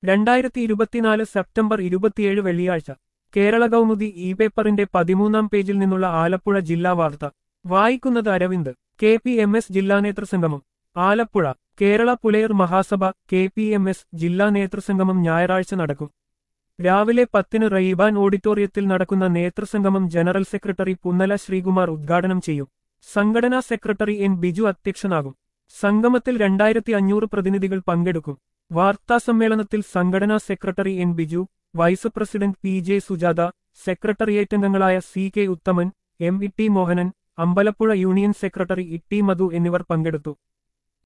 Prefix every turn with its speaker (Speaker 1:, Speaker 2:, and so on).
Speaker 1: രണ്ടായിരത്തി ഇരുപത്തിനാല് സെപ്റ്റംബർ ഇരുപത്തിയേഴ് വെള്ളിയാഴ്ച കേരള കൗമുദി ഇ പേപ്പറിന്റെ പതിമൂന്നാം പേജിൽ നിന്നുള്ള ആലപ്പുഴ ജില്ലാ വാർത്ത വായിക്കുന്നത് Aravind K P M S ജില്ലാ നേതൃസംഗമം Alappuzha Kerala Pulayar Mahasabha K P M S ജില്ലാ നേതൃസംഗമം ഞായറാഴ്ച നടക്കും രാവിലെ പത്തിന് റെയ്ബാൻ ഓഡിറ്റോറിയത്തിൽ നടക്കുന്ന നേതൃസംഗമം ജനറൽ സെക്രട്ടറി പുന്നല ശ്രീകുമാർ ഉദ്ഘാടനം ചെയ്യും സംഘടനാ സെക്രട്ടറി എൻ ബിജു അധ്യക്ഷനാകും സംഗമത്തിൽ രണ്ടായിരത്തി അഞ്ഞൂറ് പ്രതിനിധികൾ പങ്കെടുക്കും വാർത്താസമ്മേളനത്തിൽ സംഘടനാ secretary N Biju vice president P J Sujatha secretariat അംഗങ്ങളായ C K Uthaman M E T Mohanan Ambalappuzha union secretary E T Madhu എന്നിവർ പങ്കെടുത്തു